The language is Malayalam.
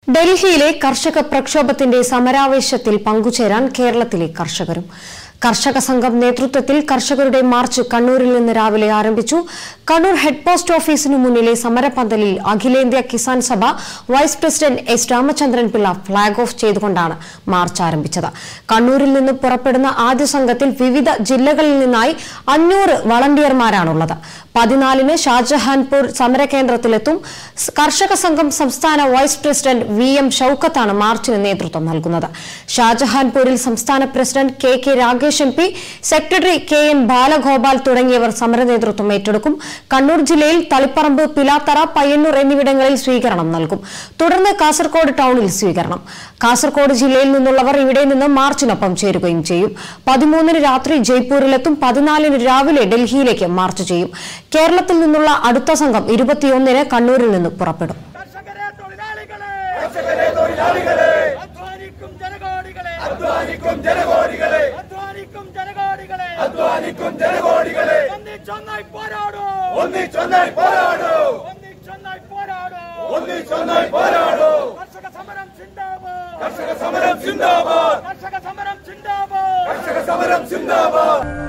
ഡൽഹിയിലെ കർഷക പ്രക്ഷോഭത്തിന്റെ സമരാവേശത്തിൽ പങ്കുചേരാൻ കേരളത്തിലെ കർഷകരും കർഷക സംഘം നേതൃത്വത്തിൽ കർഷകരുടെ മാർച്ച് കണ്ണൂരിൽ നിന്ന് രാവിലെ ആരംഭിച്ചു കണ്ണൂർ ഹെഡ് പോസ്റ്റ് ഓഫീസിനു മുന്നിലെ സമരപന്തലിൽ അഖിലേന്ത്യാ Kisan Sabha vice president S Ramachandran Pillai flag off ചെയ്തുകൊണ്ടാണ് മാർച്ച് ആരംഭിച്ചത് കണ്ണൂരിൽ നിന്ന് പുറപ്പെടുന്ന ആദ്യ സംഘത്തിൽ വിവിധ ജില്ലകളിൽ നിന്നായി അഞ്ഞൂറ് വളണ്ടിയർമാരാണുള്ളത് പതിനാലിന് ഷാജഹാൻപൂർ സമരകേന്ദ്രത്തിലെത്തും സ് കർഷക സംഘം സംസ്ഥാന വൈസ് പ്രസിഡന്റ് വി എം ഷൌക്കത്താണ് മാർച്ചിന് നേതൃത്വം നൽകുന്നത് ഷാജഹാൻപൂരിൽ സംസ്ഥാന president K K Ragesh M P secretary K N Balagopal തുടങ്ങിയവർ സമരനേതൃത്വം ഏറ്റെടുക്കും കണ്ണൂർ ജില്ലയിൽ തളിപ്പറമ്പ് പിലാത്തറ പയ്യന്നൂർ എന്നിവിടങ്ങളിൽ സ്വീകരണം നൽകും തുടർന്ന് കാസർഗോഡ് ടൌണിൽ സ്വീകരണം കാസർഗോഡ് ജില്ലയിൽ നിന്നുള്ളവർ ഇവിടെ നിന്ന് മാർച്ചിനൊപ്പം ചേരുകയും ചെയ്യും പതിമൂന്നിന് രാത്രി ജയ്പൂരിലെത്തും പതിനാലിന് രാവിലെ ഡൽഹിയിലേക്ക് മാർച്ച് ചെയ്യും കേരളത്തിൽ നിന്നുള്ള അടുത്ത സംഘം ഇരുപത്തിയൊന്നിന് കണ്ണൂരിൽ നിന്ന് പുറപ്പെടും കർഷകരെ തൊഴിലാളികളെ കർഷകരെ തൊഴിലാളികളെ അധ്വാനിക്കും ജനകോടികളെ അധ്വാനിക്കും ജനകോടികളെ അധ്വാനിക്കും ജനകോടികളെ അധ്വാനിക്കും ജനകോടികളെ ഒന്നിച്ചൊന്നായി പോരാടൂ ഒന്നിച്ചൊന്നായി പോരാടൂ ഒന്നിച്ചൊന്നായി പോരാടൂ ഒന്നിച്ചൊന്നായി പോരാടൂ കർഷക സമരം ചിന്താബാദ് കർഷക സമരം സിന്ദാബാദ് കർഷക സമരം ചിന്താബാദ് കർഷക സമരം സിന്ദാബാദ്